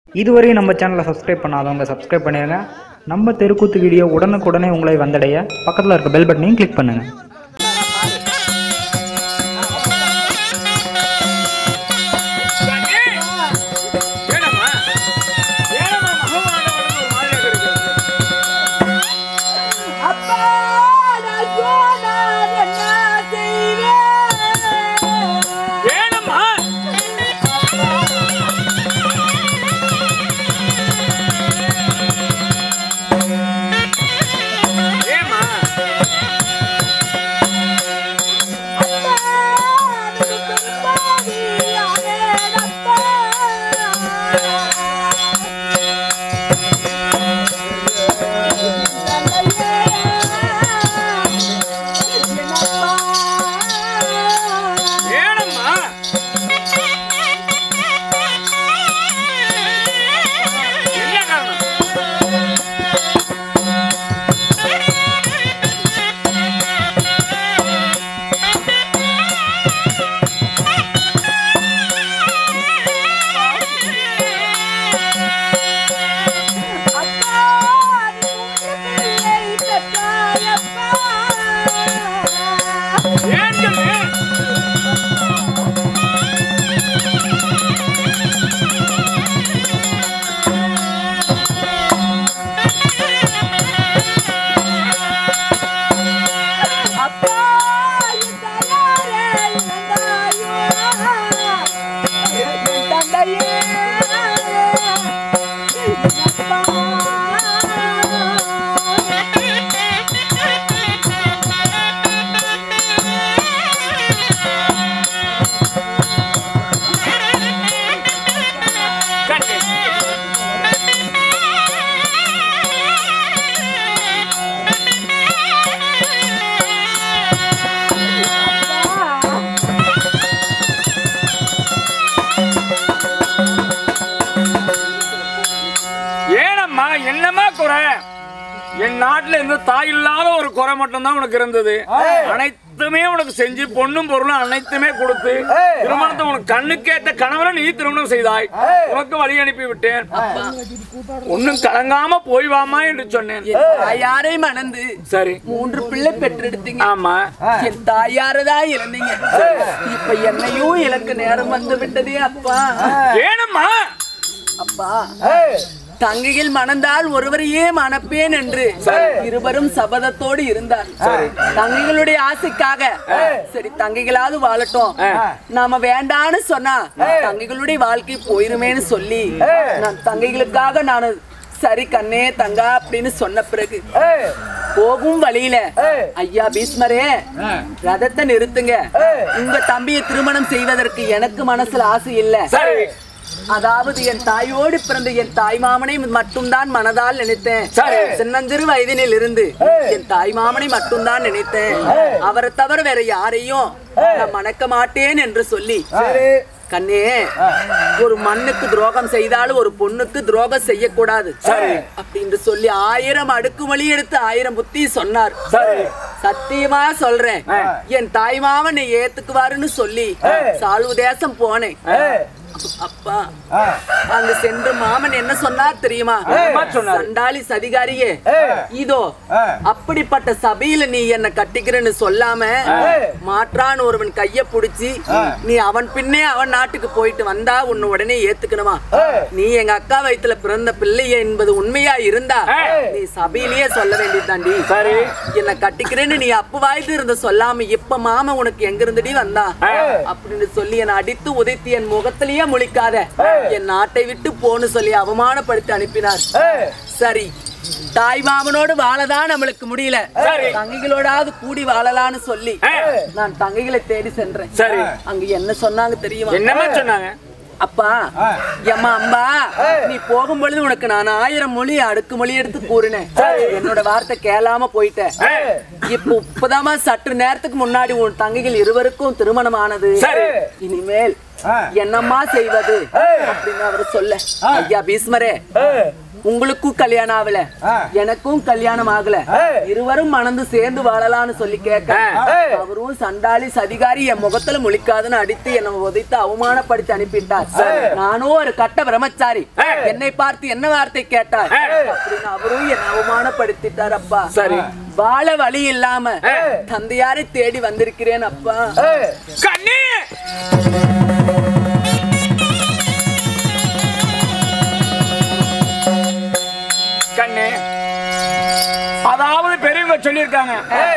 இதுவரை நம்ம சேனலை சப்ஸ்கிரைப் பண்ணாதவங்க சப்ஸ்கிரைப் பண்ணிடுங்க நம்ம தெருக்கூத்து வீடியோ உடனுக்குடனே உங்களை வந்தடைய பக்கத்தில் இருக்க பெல் பட்டனையும் கிளிக் பண்ணுங்கள் ஏனம்மா ஏனம்மா மகமானவனுக்கு ஒரு மாதிரியாக இருக்கிறது அப்பா நான் போனால் என்ன செய்வேன் ஏனம்மா ஏம்மா ஏனம்மா என்ன காரணம் ஏன் சொல்லு கண்டு ஏனம்மா என்னம்மா குறை என் நாட்டுல இருந்து தாய் இல்லாத ஒரு குறை மட்டும்தான் உனக்கு இருந்தது அனைத்துமே உனக்கு செஞ்சு பொண்ணும் பொருளும் அனைத்துமே கொடுத்து திருமணத்தை உனக்கு கண்ணுக்கேத்த கணவரை நீ திருமணம் செய்தாய் உனக்கு வழி அனுப்பி விட்டேன் ஒன்னும் கலங்காம போய் வாமா என்று சொன்னேன் தாயாரை மணந்து சரி மூன்று பிள்ளை பெற்றெடுத்தீங்க ஆமா என் தாயாரதான் இறந்தீங்க இப்ப என்னையும் இழக்க நேரம் வந்து விட்டதே அப்பா ஏனம்மா அப்பா தங்கையில் மணந்தால் ஒருவரையே மணப்பேன் என்று இருவரும் சபதத்தோடு இருந்தார் தங்கைகளுடைய ஆசைக்காக சரி தங்கைகளாவது வாழட்டும் நாம வேண்டான்னு சொன்னா தங்கைகளுடைய வாழ்க்கை போயிருமேன்னு சொல்லி நான் தங்கைகளுக்காக நான் சரி கண்ணே தங்கா அப்படின்னு சொன்ன பிறகு போகும் வழியில ஐயா பீஸ்மரே ரதத்தை நிறுத்துங்க உங்க தம்பியை திருமணம் செய்வதற்கு எனக்கு மனசுல ஆசை இல்ல சரி அதாவது என் தாயோடு பிறந்த என் தாய் மாமனை மட்டும்தான் மனதால் நினைத்தேன் சரி. சின்னஞ்சிறு வயதினில் இருந்து என் தாய் மாமனை மட்டும்தான் நினைத்தேன் அவரை தவிர வேற யாரையும் நான் மணக்க மாட்டேன் என்று சொல்லி கண்ணே ஒரு மண்ணுக்கு துரோகம் செய்தாலும் ஒரு பொண்ணுக்கு துரோகம் செய்யக்கூடாது அப்படின்னு சொல்லி ஆயிரம் அடுக்குமொழி எடுத்து ஆயிரம் புத்தி சொன்னார் சரி சத்தியமா சொல்றேன் என் தாய் மாமன் ஏத்துக்குவாருன்னு சொல்லி சால்வு தேசம் போனேன் அப்பா அங்க சென்று மாமன் என்ன சொன்னார் தெரியுமா என்ன சொன்னாரு? சண்டாளி சதிகாரியே இதோ அப்படிப்பட்ட சபையில நீ என்ன கட்டிக்கிறேன்னு சொல்லாம மாற்றான் ஒருவன் கைய புடிச்சு நீ அவன் பின்னே அவன் நாட்டுக்கு போயிட்டு வந்தா உன்னை உடனே ஏத்துக்கணுமா நீ எங்க அக்கா வயித்துல பிறந்த பிள்ளை என்பது உண்மையா இருந்தா நீ சபையிலேயே சொல்ல வேண்டியதுதாண்டி சரி. என்ன கட்டிக்கிறேன்னு நீ அப்ப வாய்த்து இருந்த சொல்லாம இப்ப மாமா உனக்கு எங்க இருந்துடி வந்தா அப்படின்னு சொல்லி என்னை அடித்து உதைத்து என் முகத்திலேயே முழிக்காத என் நாட்டை விட்டு போன்னு சொல்லி அவமானப்படுத்தி அனுப்பினார் சரி தாய் மாமனோடு வாழதான் நம்மளுக்கு முடியல சரி. தங்கைகளோடாவது கூடி வாழலாம்னு சொல்லி நான் தங்கைகளை தேடி சென்றேன் சரி. அங்க என்ன சொன்னாங்க தெரியுமா என்னம்மா சொன்னாங்க அப்பா எம்மா அம்பா நீ போகும் பொழுது உனக்கு நான் ஆயிரம் மொழி அடுக்கு மொழி எடுத்து கூறினேன் என்னோட வார்த்தை கேளாம போயிட்ட இப்ப இப்பதாம்மா சற்று நேரத்துக்கு முன்னாடி உன் தங்கைகள் இருவருக்கும் திருமணம் ஆனது சரி. இனிமேல் என்னம்மா செய்வது அப்படின்னு அவர் சொல்ல ஐயா பீஸ்மரே உங்களுக்கும் கல்யாணம் ஆகல எனக்கும் கல்யாணம் ஆகல இருவரும் மணந்து சேர்ந்து வாழலாம்னு சொல்லி கேட்க அவரும் சண்டாளி சதிகாரி என் முகத்துல முழிக்காதுன்னு அடித்து என்னை உதைத்து அவமானப்படுத்தி அனுப்பிட்டார் நானும் ஒரு கட்ட பிரம்மச்சாரி என்னை பார்த்து என்ன வார்த்தை கேட்டார் அப்படின்னு அவரும் என்னை அவமானப்படுத்திட்டார் அப்பா சரி. வாழ வழி இல்லாம தந்தையாரை தேடி வந்திருக்கிறேன் அப்பா கண்ணே கண்ணே அதாவது பெரியவங்க சொல்லியிருக்காங்க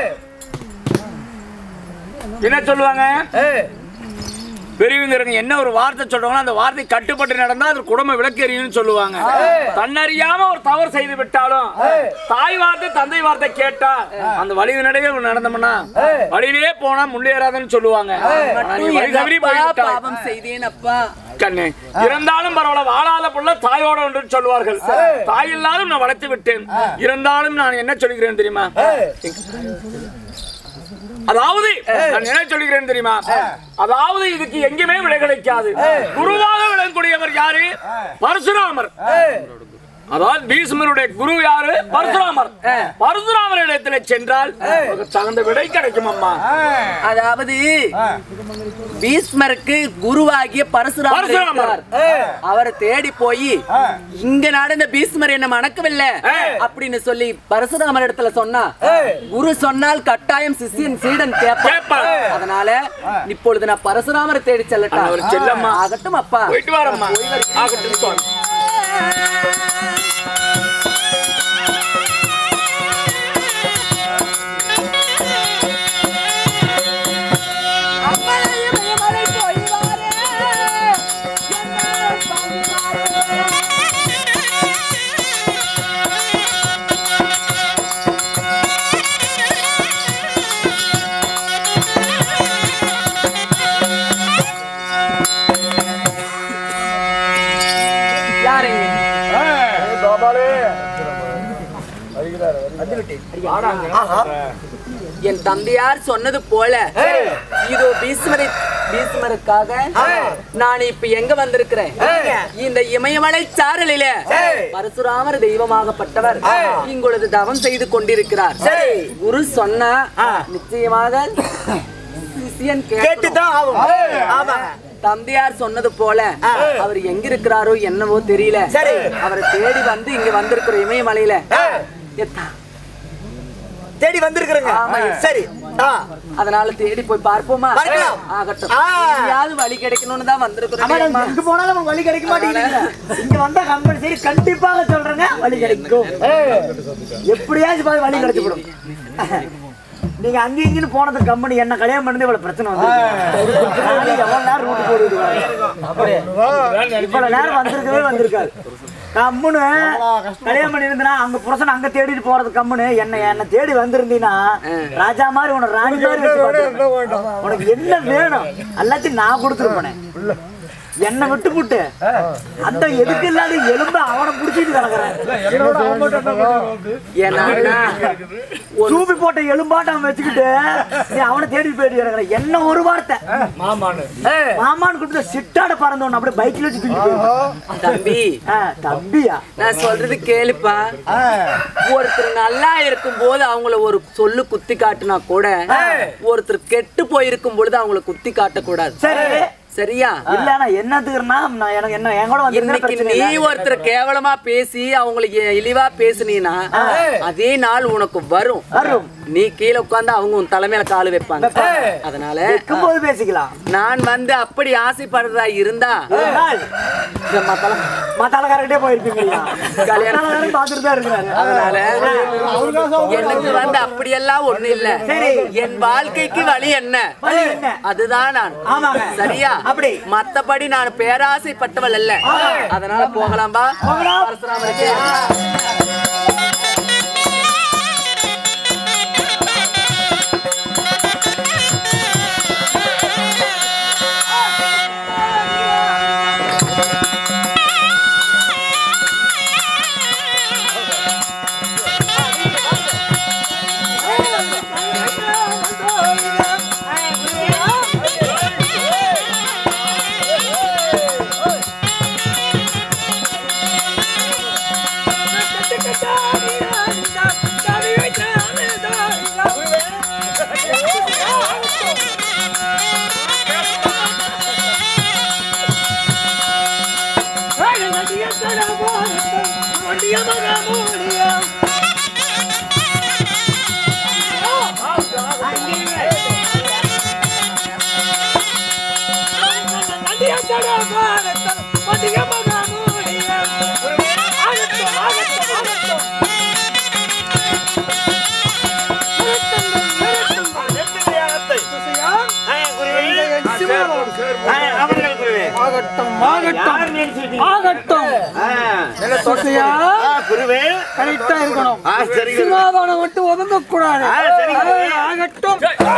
என்ன சொல்லுவாங்க பெரியவங்க இருங்க என்ன ஒரு வார்த்தை சொல்றாங்களோ அந்த வார்த்தை கட்டுப்பட்டு நடந்தா அது குடும்ப விளக்கு எரியும்னு சொல்லுவாங்க தன்னறியாம ஒரு தவறு செய்து விட்டாலும் தாய் வார்த்தை தந்தை வார்த்தை கேட்டா அந்த வழி நடையே நடந்தோம்னா வழியிலே போனா முன்னேறாதுன்னு சொல்லுவாங்க ஆனா நீ வழி தவறி எங்கப்பா போய்விட்டாய். பாவம் செய்தேன் அப்பா கண்ணு இருந்தாலும் பரவாயில்ல வாழாத புள்ள தாயோட ஒன்று சொல்வார்கள் தாய் இல்லாத நான் வளர்த்து விட்டேன் இருந்தாலும் நான் என்ன சொல்கிறேன் தெரியுமா அதாவது நான் என்ன சொல்கிறேன் தெரியுமா அதாவது இதுக்கு எங்கேயுமே விடை கிடைக்காது குருவாக விளங்கக்கூடியவர் யாரு பரசுராமர் அதாவது பீஷ்மருடைய குரு யாரு பரசுராமர் பரசுராமர் இடத்துல சென்றால் உனக்கு தகுந்த விடை கிடைக்கும் அம்மா அதாவது பீஷ்மருக்கு குருவாகிய பரசுராமர் பரசுராமர். இருக்கிறார். அவரை தேடி போய் இங்க நடந்த பீஷ்மர் என்ன மணக்கவில்லை அப்படின்னு சொல்லி பரசுராமர் இடத்துல சொன்னா குரு சொன்னால் கட்டாயம் சிஷ்யன் சீடன் கேட்பான் கேட்பான். அதனால இப்பொழுது நான் பரசுராமரை தேடி செல்லட்டா அவர் செல்லம்மா. ஆகட்டும் அப்பா போயிட்டு வரம்மா ஆகட்டும் சுவாமி. யாருங்க என் தந்தையார் சொன்னது போல இதோ பீஷ்மரை பீஷ்மருக்காக நான் இப்ப எங்க வந்திருக்கிறேன் இந்த இமயமலை சாரலில பரசுராமர் தெய்வமாகப்பட்டவர் இங்கொழுது தவம் செய்து கொண்டிருக்கிறார் குரு சொன்னா நிச்சயமாக சிஷ்யன் கேட்கணும். கேட்டுதான் ஆகும் ஆமா தந்தையார் சொன்னது போல அவர் எங்க இருக்கிறாரோ என்னவோ தெரியல சரி. அவரை தேடி வந்து இங்க வந்திருக்கிற இமயமலையில எத்தா. தேடி வந்திருக்கிறேங்க ஆமா. சரி ஆ அதனால தேடி போய் பார்ப்போமா பார்க்கலாம். ஆகட்டும் ஆ. எங்கேயாவது வழி கிடைக்கணும்னு தான் ஆமா வந்திருக்கிறோம் நம்ம எங்க போனாலும் நமக்கு வழி கிடைக்க மாட்டேங்குது இங்க வந்தா கம்பல்சரி கண்டிப்பாக சொல்றேங்க வழி கிடைக்கும் எப்படியாச்சும் பாரு வழி கிடைச்சுடும் நீங்க அங்க இங்கன்னு போனது கம்பெனி என்ன கல்யாணம் பண்ணது இவ்வளவு பிரச்சனை வந்து எவ்வளவு நேரம் ரூட்டு போடுவாங்க இவ்வளவு நேரம் வந்திருக்கவே வந்திருக்காரு கம்முன்னு கல்யாணம் பண்ணியிருந்தா அங்க புருஷன் அங்க தேடிட்டு போறது கம்முன்னு என்ன என்ன தேடி வந்திருந்தீங்கன்னா ராஜா மாதிரி உனக்கு ராணி மாதிரி வச்சு பார்த்துருப்பேன். உனக்கு என்ன வேணும் எல்லாத்தையும் நான் கொடுத்துருப்பேனே என்ன விட்டு புட்டு அந்த எதுக்கு இல்லாத எலும்ப அவனை புடிச்சிட்டு கிடக்குறேன் ஏன்னா சூப்பி போட்ட எலும்பாட்ட அவன் வச்சுக்கிட்டு நீ அவனை தேடி போயிட்டு கிடக்குற என்ன ஒரு வார்த்தை மாமான்னு கூப்பிட்டு சிட்டாட பறந்தவன் அப்படியே பைக்ல வச்சு தூக்கி போயிருக்கான். தம்பி ஆ, தம்பியா நான் சொல்றது கேளுப்பா ஒருத்தர் நல்லா இருக்கும் போது அவங்கள ஒரு சொல்லு குத்தி காட்டுனா கூட ஒருத்தர் கெட்டு போயிருக்கும் பொழுது அவங்கள குத்தி காட்டக்கூடாது சரி சரியா இல்ல நான் என்னத்துக்குன்னா நான் எனக்கு என்ன என் கூட வந்து இன்னைக்கு நீ ஒருத்தர் கேவலமா பேசி அவங்களுக்கு இழிவா பேசுனீனா அதே நாள் உனக்கு வரும் வரும். நீ கீழே உட்கார்ந்து அவங்க உன் தலைமையில காலு வைப்பாங்க அதனால வைக்கும்போது பேசிக்கலாம் நான் வந்து அப்படி ஆசைப்படுறதா இருந்தா ஒரு நாள் இந்த மத்தளம் மத்தாலக்காரர்கிட்டே போயிருப்பீங்க கல்யாணம். கல்யாணம் பார்த்துட்டு தான் இருக்கிறாரு அதனால எனக்கு வந்து அப்படியெல்லாம் ஒண்ணு இல்ல சரி. என் வாழ்க்கைக்கு வழி என்ன வழி என்ன? அதுதான் நான் ஆமாங்க. சரியா அப்படி. மத்தபடி நான் பேராசைப்பட்டவள் அல்ல அதனால போகலாம்பா போகலாம். பரசுராமருக்கு ஆ அவர்கள் குருவே ஆகட்டும் ஆகட்டும் ஆகட்டும் சொசையா குருவே கரெக்டா இருக்கணும் ஆ, சரி குருவே. சிவாதானம் விட்டு ஒதுங்க கூடாது ஆ, சரி குருவே. ஆகட்டும்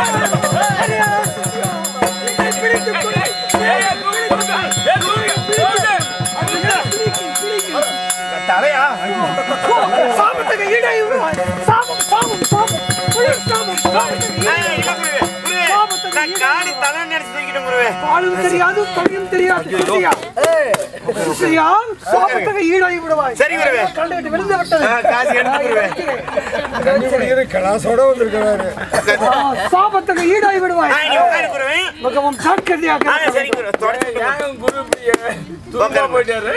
தலையா சாபத்துக்கு ஈடை விடுவாய். சாபம் சாபம் சாபம் உயிர் சாபம் சாபத்துக்கு ஆ, ஈடை இல்ல குருவே குருவே நான் காடி தலை நினைச்சு வைக்கிட்டேன் குருவே பாலும் தெரியாது கல்வியும் தெரியாது சுசியா சுசியா சாபத்துக்கு ஈடை விடுவாய் சரி குருவே கண்டு விழுந்து விட்டது ஆ, காசு எடுத்து குருவே ஆ, சாபத்துக்கு ஈடாய் விடுவாய் ஆ, நீ உட்காரு குருவே மிகவும் ஜாக்கிரதையாக ஆ, இருக்க சரி குருவே தொடச்சு ஏன் குரு இப்படி தூக்கமா போயிட்டாரு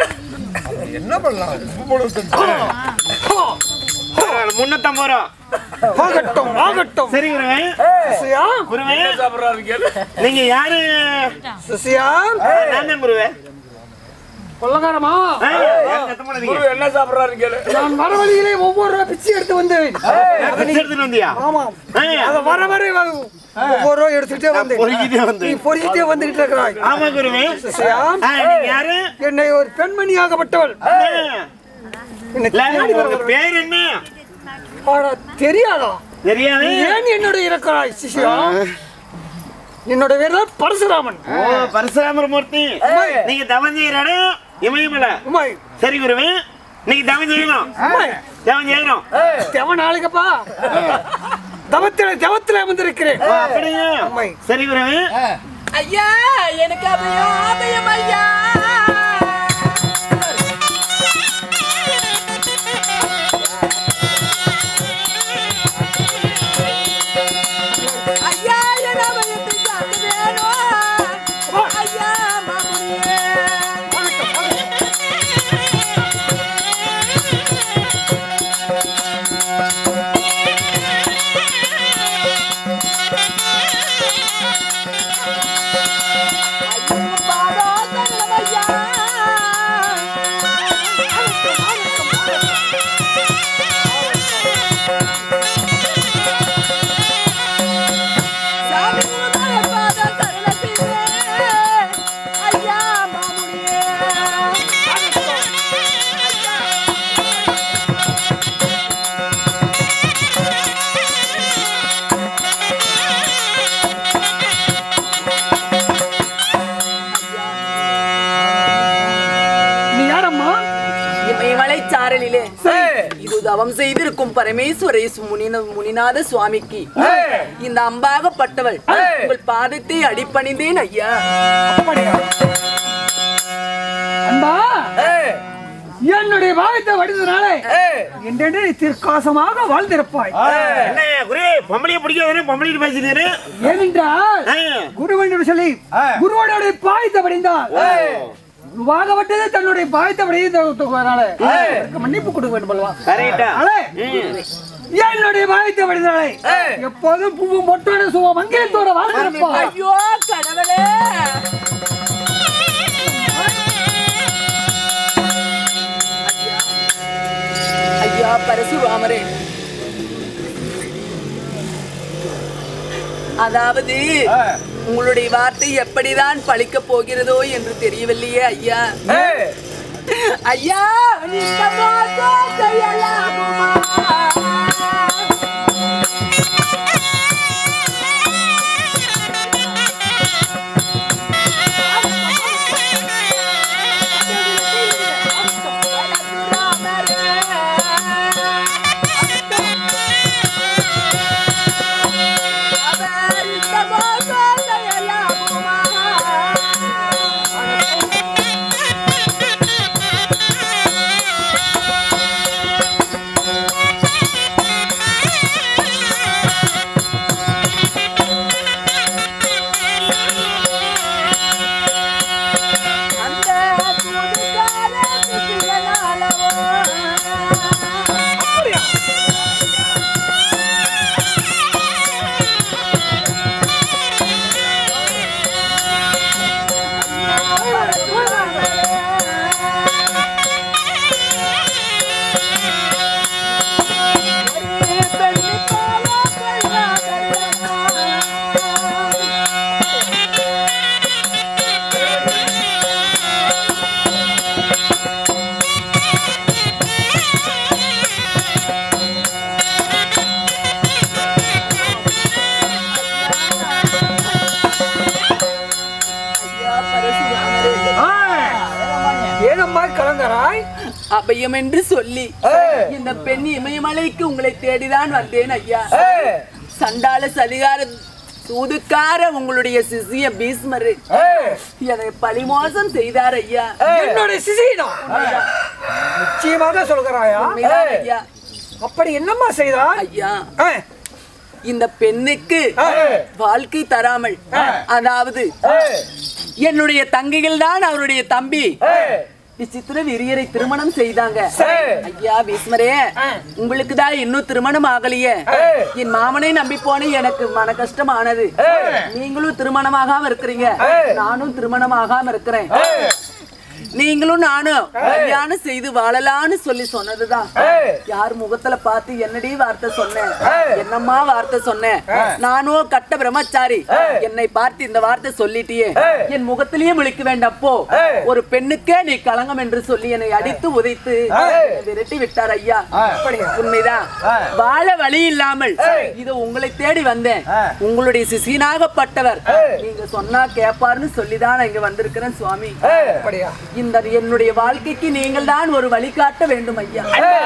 முன்னூத்தம்பது ரூபா ஆகட்டும் ஆகட்டும் சரி குருவே சுசியா குருவே என்ன சாப்பிடுறாரு கேளு நீங்க யாரு சுசியா ஆ, நான் தான் குருவே கொள்ளக்காரமா ஆ, யாரும் சத்தம் போடாதீங்க. குரு என்ன சாப்பிடுறாரு கேளு நான் வர வழியிலே ஒவ்வொரு பிச்சை எடுத்து வந்தேன் நான் பிச்சை எடுத்துட்டு வந்தியா ஆமாம் ஆ, அத வர வர வ- ஒவ்வொரு ரூபா எடுத்துட்டே வந்தேன் பொறுக்கிட்டே வந்தேன். நீ பொறுக்கிட்டே வந்துகிட்டு இருக்கிறாய் ஆமா குருவே சுசியா ஆ, நீங்க யாரு என்னை ஒரு பெண்மணியாகப்பட்டவள் ஆ, என்னை இல்ல, தேடி உங்க வருகிறவள். பேர் என்ன ஆனா, தெரியாதா தெரியாது நீ ஏன் என்னோட இருக்கிறாய் சிஷ்யா என்னோட பேர் தான் பரசுராமன் ஓ பரசுராமர் மூர்த்தி நீங்க தவம் செய்யற இடம் இமயமலை உமாய் சரி குருவே நீங்க தவம் செய்யணும் உமாய் தவம் செய்யணும் தெவன் நாளைக்கப்பா தவத்தில தவத்தில அமர்ந்திருக்கிறேன் ஓ, அப்படியா உம்மை. சரி குருவே ஐயா எனக்கு அபயம் அபயம் ஐயா ஐயா என் அபயத்தை காக்க வேணும் ஐயா மாமுனியே ஐயோ பாடோ தங்கமையா சாமி முதல பாத சரணத்திலே ஐயா மாமுனியே நீ யாரம்மா இமயமலை சாரலிலே இது தவம் செய்திருக்கும் பரமேஸ்வரேஸ் முனின முனிநாத சுவாமிக்கு இந்த அம்பாகப்பட்டவள் உங்கள் பாதத்தை அடிப்பணிந்தேன் ஐயா அப்படியா அன்பா என்னுடைய பாகத்தை வடிந்தனாலே என்றென்று நீ திருக்காசமாக வாழ்ந்திருப்பாய் என்ன குருவே பொம்பளைய பிடிக்காது பொம்பளைக்கு பேசிட்டு ஏனென்றால் குருவன் சொல்லி குருவனுடைய பாயத்தை படிந்தால் குருவாகப்பட்டது தன்னுடைய பாயத்தை படிந்ததுனால மன்னிப்பு கொடுக்க வேண்டும் அல்லவா கரெக்டா அலே, என்னுடைய பாயத்தை படிந்தாலே எப்போதும் பூவு மொட்டோட சுவ மங்கேத்தோட வாழ்ந்திருப்பாய் ஐயோ கடவுளே ஐயா பரசுராமரே அதாவது உங்களுடைய வார்த்தை எப்படிதான் பழிக்க போகிறதோ என்று தெரியவில்லையே ஐயா ஐயா இஷ்டமாக செய்யலாகுமா? சொல்கிறாய் அபயம் என்று சொல்லி இந்த பெண் இமயமலைக்கு உங்களை தேடிதான் வந்தேன் ஐயா சண்டால சலிகார சூதுக்கார உங்களுடைய சிசிய பீஸ்மரு என்னை பழிமோசம் செய்தார் ஐயா என்னுடைய சிசியிடம் நிச்சயமாக சொல்கிறாயா உண்மைதான் ஐயா அப்படி என்னம்மா செய்தாய் ஐயா ஆ, இந்த பெண்ணுக்கு வாழ்க்கை தராமல் அதாவது என்னுடைய தங்கைகள் தான் அவருடைய தம்பி விசித்திர விரியரை திருமணம் செய்தாங்க ஐயா பீஸ்மரே உங்களுக்கு தான் இன்னும் திருமணம் ஆகலையே என் மாமனை நம்பி போன எனக்கு மன கஷ்டமானது நீங்களும் திருமணமாகாம இருக்கிறீங்க நானும் திருமணமாகாம இருக்கிறேன் நீங்களும் நானும் கல்யாணம் செய்து வாழலாம்னு சொல்லி சொன்னதுதான் யார் முகத்துல பார்த்து என்னடி வார்த்தை சொன்னேன் என்னம்மா வார்த்தை சொன்னேன் நானும் கட்ட பிரம்மச்சாரி என்னை பார்த்து இந்த வார்த்தை சொல்லிட்டியே என் முகத்திலேயே முழிக்க வேண்டாம் போ ஒரு பெண்ணுக்கே நீ களங்கம் என்று சொல்லி என்னை அடித்து உதைத்து என்னை விரட்டி விட்டார் ஐயா உண்மைதான் வாழ வழி இல்லாமல் இது உங்களை தேடி வந்தேன் உங்களுடைய சிசியனாகப்பட்டவர் நீங்க சொன்னா கேப்பாருன்னு சொல்லிதான் நான் இங்க வந்திருக்கிறேன் சுவாமி அப்படியா இந்த என்னுடைய வாழ்க்கைக்கு நீங்கள் தான் ஒரு வழிகாட்ட வேண்டும் ஐயா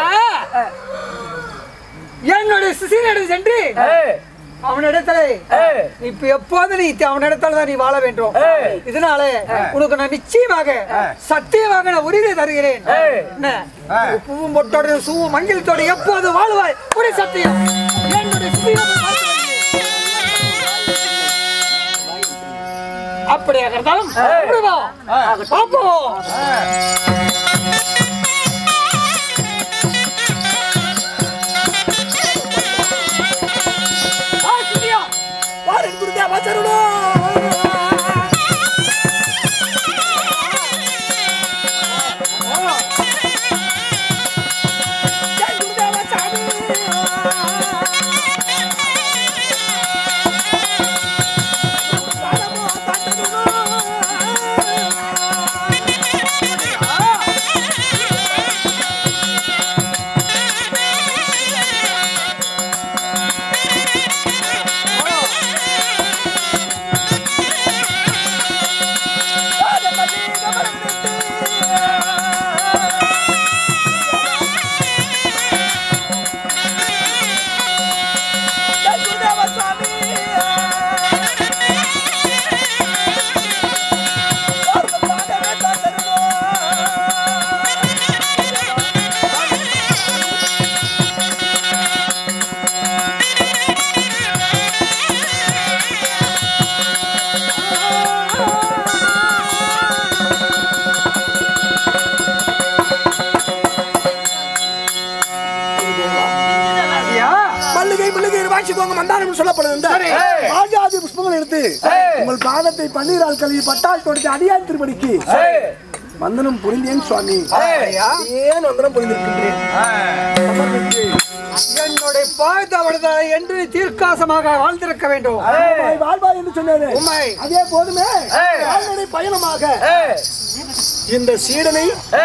என்னுடைய சிசியனிடம் சென்று அவனிடத்துல இப்ப எப்போது நீ அவனிடத்துல தான் நீ வாழ வேண்டும் இதனால உனக்கு நான் நிச்சயமாக சத்தியமாக நான் உறுதி தருகிறேன் என்ன பூவும் பொட்டோட சூவு மங்கிலத்தோட எப்போது வாழ்வாய் ஒரு சத்தியம் என்னுடைய சிசியனை பார்த்து வருகிறேன். அப்படியாக இருந்தாலும் விடுவோம். பார்ப்போம் ஆ, சிசியா, வாருங்கள் குருதேவா சரணம். ஜெய் குருதேவா சாமி. சரணமோ தண்டனமோ. மல்லிகை மல்லிகை வாங்கிக்கோங்க மந்தாரம் சொல்லப்படுது இந்த ராஜாதி புஷ்பங்கள் எடுத்து உங்கள் பாதத்தை பன்னீரால் கழுவி பட்டால் தொடுத்து அடியான் திருமணிக்கு வந்தனம் புரிந்தேன் சுவாமி ஏன் வந்தனம் புரிந்திருக்கின்றேன் என்னுடைய பாய்த்தவடுதலை என்று தீர்க்காசமாக வாழ்ந்திருக்க வேண்டும் வாழ்வாய், வாழ்வாய் என்று சொன்னாரு உண்மை. அதே போதுமே கால்நடை பயணமாக இந்த சீடனை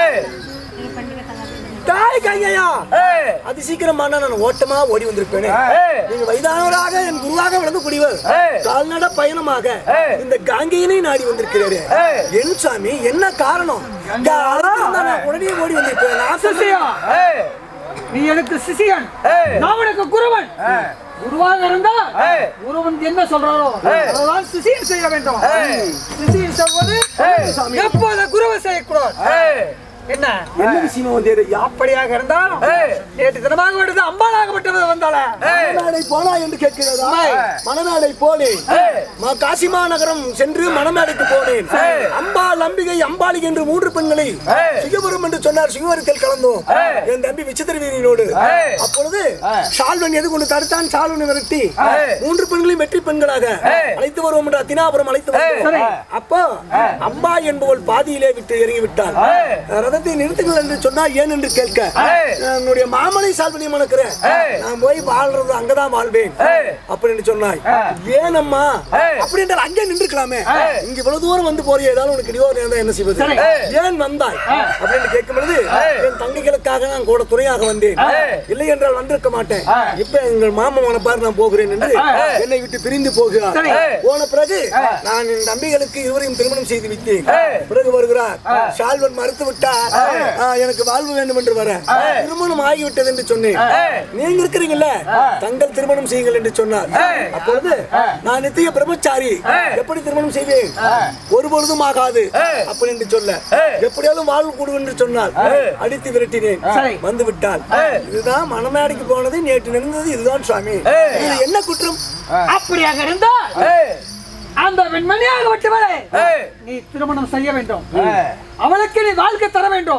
தாய் கையா அது சீக்கிரமான நான் ஓட்டமா ஓடி வந்திருப்பேனே நீங்க வயதானவராக என் குருவாக விளங்கக்கூடியவர் கால்நடை பயணமாக இந்த காங்கியினை நாடி வந்திருக்கிறாரு என் சாமி என்ன காரணம் இந்த அழைத்திருந்தா நான் உடனே ஓடி வந்திருப்பேன் நான் சிசியா நீ எனக்கு சிசியன் நான் உனக்கு குருவன் குருவாக இருந்தா குருவன் என்ன சொல்றாரோ அதுதான் சிசியன் செய்ய வேண்டும் சிசியன் சொல்வது எப்போது குருவை செய்யக்கூடாது என்ன என்ன விஷயமா வந்தேரு அப்படியாக இருந்தாலும் நேற்று தினமாக விடுது அம்பாளாகப்பட்டவர் வந்தாள மணநாடை போனா என்று கேட்கிறதா மணநாடை போனேன் மா- காசி மாநகரம் சென்று மணநாடைக்கு போனேன் அம்பாள் அம்பிகை அம்பாளிகை என்று மூன்று பெண்களை சிங்கபுரம் என்று சொன்னார் சிங்கபுரத்தில் கலந்தோம் என் தம்பி விசித்திர வீரனோடு அப்பொழுது சால்வன் எது கொண்டு தடுத்தான் சால்வனை விரட்டி மூன்று பெண்களையும் வெற்றி பெண்களாக அழைத்து வருவோம் என்று அத்தினாபுரம் அழைத்து வந்தோம் அப்போ அம்பா என்பவள் பாதியிலே விட்டு இறங்கி விட்டாள் ரதத்தை நிறுத்துங்கள் என்று சொன்னா ஏன் என்று கேட்க என்னுடைய மாமனை சால்வனை மணக்கிறேன் நான் போய் வாழ்றது அங்கதான் வாழ்வேன் அப்படின்னு சொன்னாய் ஏன் அம்மா அப்படி என்றால் அங்கே நின்றுக்கலாமே இங்க இவ்வளவு தூரம் வந்து போறிய ஏதாவது உனக்கு இடியோர் நேர்ந்தா என்ன செய்வது ஏன் வந்தாய் அப்படின்னு கேட்கும் பொழுது என் தங்கைகளுக்காக நான் கூட துணையாக வந்தேன் இல்லை என்றால் வந்திருக்க மாட்டேன் இப்ப எங்கள் மாமன் மனப்பார் நான் போகிறேன் என்று என்னை விட்டு பிரிந்து போகிறார் போன பிறகு நான் என் தம்பிகளுக்கு இருவரையும் திருமணம் செய்து விட்டேன் பிறகு வருகிறார் ஷால்வன் மறுத்து விட்டார் ஆ, எனக்கு வாழ்வு வேண்டும் என்று வர திருமணம் ஆகிவிட்டது என்று சொன்னேன் நீங்க இருக்கிறீங்கல்ல தங்கள் திருமணம் செய்யுங்கள் என்று சொன்னார் அப்பொழுது நான் நித்திய பிரம்மச்சாரி எப்படி திருமணம் செய்வேன் ஒரு பொழுதும் ஆகாது அப்படி என்று சொல்ல எப்படியாவது வாழ்வு கொடு என்று சொன்னால் அடித்து விரட்டினேன் வந்து விட்டால் இதுதான் மணமேடைக்கு போனது நேற்று நடந்தது இதுதான் சுவாமி இது என்ன குற்றம் அப்படியாக இருந்தால் அந்த வெண்மணியாக விட்டுவரை நீ திருமணம் செய்ய வேண்டும் அவளுக்கு நீ வாழ்க்கை தர வேண்டும்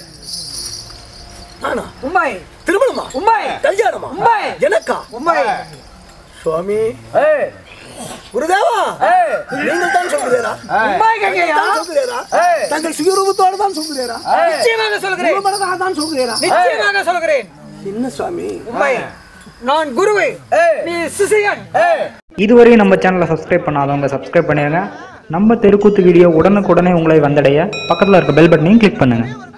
நானா உண்மை திருமணமா உண்மை கல்யாணமா உண்மை எனக்கா உண்மை சுவாமி குருதேவா நீங்கள் தான் சொல்கிறீரா உண்மை கங்கையா தான் சொல்கிறீரா தங்கள் சுயரூபத்தோடு தான் சொல்கிறீரா நிச்சயமாக சொல்கிறேன் உண்மையாக தான் சொல்கிறீரா நிச்சயமாக சொல்கிறேன் என்ன சுவாமி உண்மை நான் குருவு நீ சிசியன் இதுவரையும் நம்ம சேனலை சப்ஸ்கிரைப் பண்ணாதவங்க சப்ஸ்கிரைப் பண்ணிடுங்க நம்ம தெருக்கூத்து வீடியோ உடனுக்குடனே உங்களை வந்தடைய பக்கத்தில் இருக்க பெல் பட்டனையும் கிளிக் பண்ணுங்கள்